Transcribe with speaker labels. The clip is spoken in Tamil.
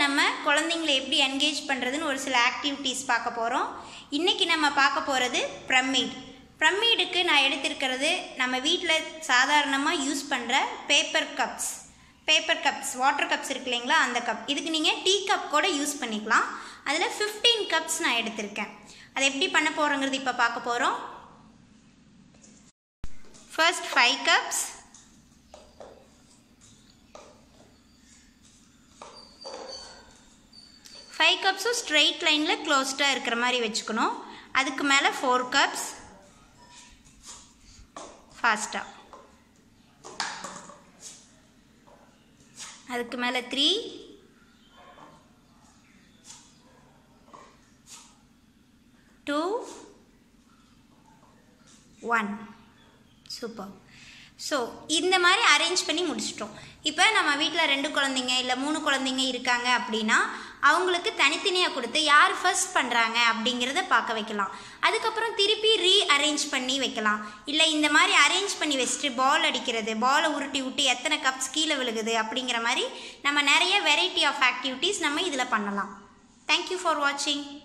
Speaker 1: நம்ம குழந்தைங்கள எப்படி என்கேஜ் பண்ணுறதுன்னு ஒரு சில ஆக்டிவிட்டீஸ் பார்க்க போகிறோம் இன்றைக்கி நம்ம பார்க்க போகிறது பிரமிட் பிரமிடுக்கு நான் எடுத்திருக்கிறது நம்ம வீட்டில் சாதாரணமாக யூஸ் பண்ணுற paper cups paper cups water cups இருக்கு இல்லைங்களா அந்த கப் இதுக்கு நீங்கள் டீ கப் கூட யூஸ் பண்ணிக்கலாம் அதில் 15 கப்ஸ் நான் எடுத்திருக்கேன் அதை எப்படி பண்ண போகிறோங்கிறது இப்போ பார்க்க போகிறோம் ஃபர்ஸ்ட் ஃபைவ் கப்ஸ் ஃபைவ் கப்ஸும் ஸ்ட்ரெயிட் லைனில் க்ளோஸ்டாக இருக்கிற மாதிரி வச்சுக்கணும் அதுக்கு மேலே ஃபோர் கப்ஸ் ஃபாஸ்ட்டாக அதுக்கு மேலே three two one super so இந்த மாதிரி அரேஞ்ச் பண்ணி முடிச்சிட்டோம் இப்போ நம்ம வீட்டில் ரெண்டு குழந்தைங்க இல்லை மூணு குழந்தைங்க இருக்காங்க அப்படின்னா அவங்களுக்கு தனித்தனியாக கொடுத்து யார் ஃபர்ஸ்ட் பண்ணுறாங்க அப்படிங்கிறத பார்க்க வைக்கலாம் அதுக்கப்புறம் திருப்பி ரீ அரேஞ்ச் பண்ணி வைக்கலாம் இல்லை இந்த மாதிரி அரேஞ்ச் பண்ணி வச்சுட்டு பால் அடிக்கிறது பாலை உருட்டி விட்டு எத்தனை கப்ஸ் கீழே விழுகுது அப்படிங்கிற மாதிரி நம்ம நிறைய வெரைட்டி ஆஃப் ஆக்டிவிட்டீஸ் நம்ம இதில் பண்ணலாம் தேங்க்யூ ஃபார் வாட்சிங்